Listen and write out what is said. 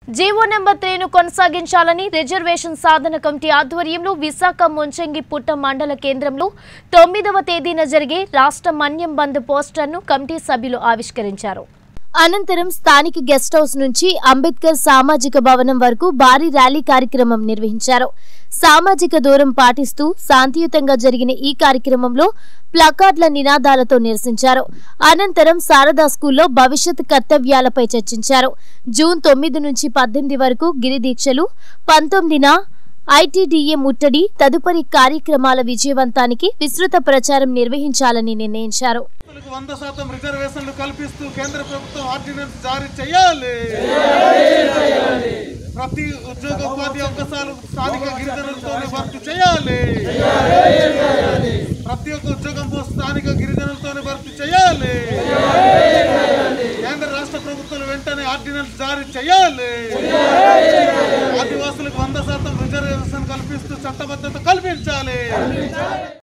GO number త్రీను కొనసాగించాలని reservation సాధన committee ఆధ్వర్యంలో విశాఖ ముంచంగి పుట్ట మండల కేంద్రంలో తొమ్మిదవ తేదీన జరిగే రాష్ట్ర మన్యం బంద్ పోస్టర్ను కమిటీ సభ్యులు ఆవిష్కరించారు అనంతరం స్థానిక గెస్ట్ హౌస్ నుంచి అంబేద్కర్ సామాజిక భవనం వరకు భారీ ర్యాలీ కార్యక్రమం నిర్వహించారు సామాజిక దూరం పాటిస్తూ శాంతియుతంగా జరిగిన ఈ కార్యక్రమంలో ప్లకార్డుల నినాదాలతో నిరసించారు అనంతరం శారదా స్కూల్లో భవిష్యత్ కర్తవ్యాలపై చర్చించారు జూన్ తొమ్మిది నుంచి పద్దెనిమిది వరకు గిరి దీక్షలు పంతొమ్మిదిన ఐటీడీఏ ముట్టడి తదుపరి కార్యక్రమాల విజయవంతానికి విస్తృత ప్రచారం నిర్వహించాలని నిర్ణయించారు రైతులకు వంద శాతం రిజర్వేషన్లు కల్పిస్తూ కేంద్ర ప్రభుత్వం ఆర్డినెన్స్ జారీ చేయాలి ప్రతి ఉద్యోగ ఉపాధి అవకాశాలు స్థానిక గిరిజనులతోనే భర్తీ చేయాలి ప్రతి ఒక్క ఉద్యోగం పోస్ట్ స్థానిక గిరిజనులతోనే భర్తీ చేయాలి కేంద్ర రాష్ట్ర ప్రభుత్వాలు వెంటనే ఆర్డినెన్స్ జారీ చేయాలి ఆదివాసులకు వంద శాతం రిజర్వేషన్ కల్పిస్తూ చట్టబద్ధత కల్పించాలి